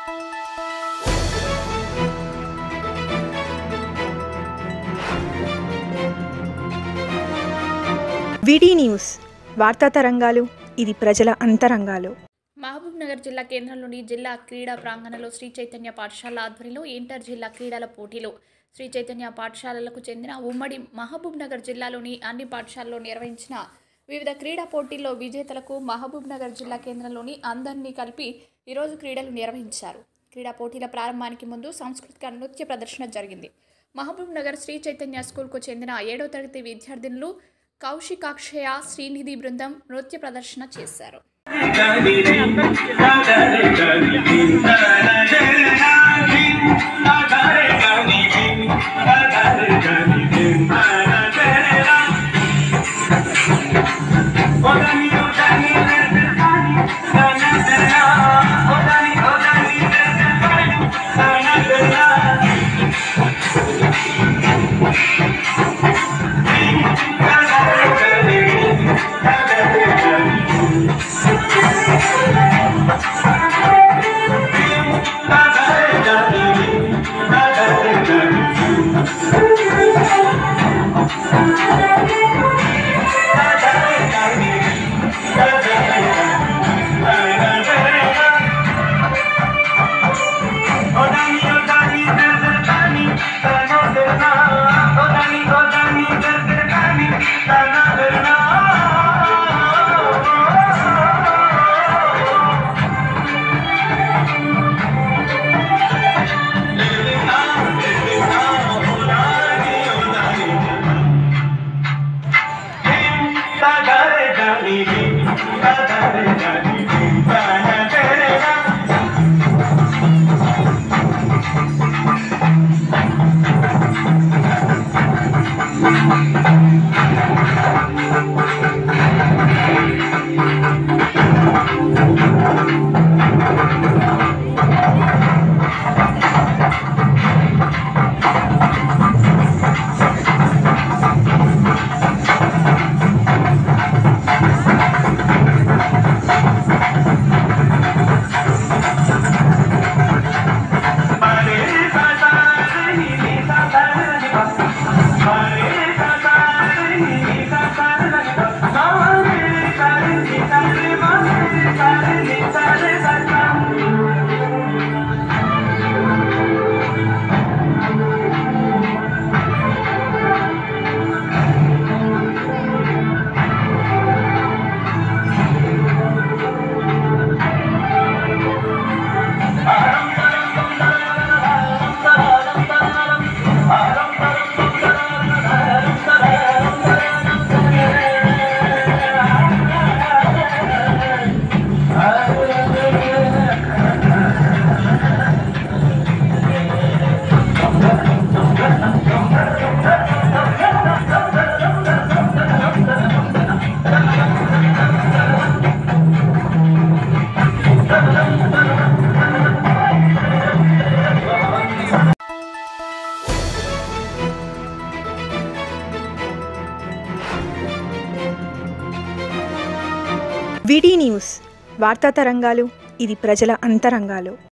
విడి న్యూస్ వార్తా తరంగాలు ఇది ప్రజల అంతరంగాలు మహబూబ్ నగర్ జిల్లా కేంద్రంలోని జిల్లా క్రీడా ప్రాంగణంలో శ్రీ చైతన్య పాఠశాల ఆధ్వర్యంలో ఇంటర్ జిల్లా క్రీడల పోటీలు శ్రీ చైతన్య పాఠశాలలకు చెందిన ఉమ్మడి మహబూబ్ నగర్ జిల్లాలోని అన్ని పాఠశాలల్లో నిర్వహించిన వివిధ క్రీడా పోటీల్లో విజేతలకు మహబూబ్ నగర్ జిల్లా కేంద్రంలోని అందరినీ కలిపి ఈరోజు క్రీడలు నిర్వహించారు క్రీడా పోటీల ప్రారంభానికి ముందు సాంస్కృతిక నృత్య ప్రదర్శన జరిగింది మహబూబ్ నగర్ శ్రీ చైతన్య స్కూల్కు చెందిన ఏడో తరగతి విద్యార్థినులు కౌశికాక్షయ శ్రీనిధి బృందం నృత్య ప్రదర్శన చేశారు విడి న్యూస్ వార్తా తరంగాలు ఇది ప్రజల అంతరంగాలు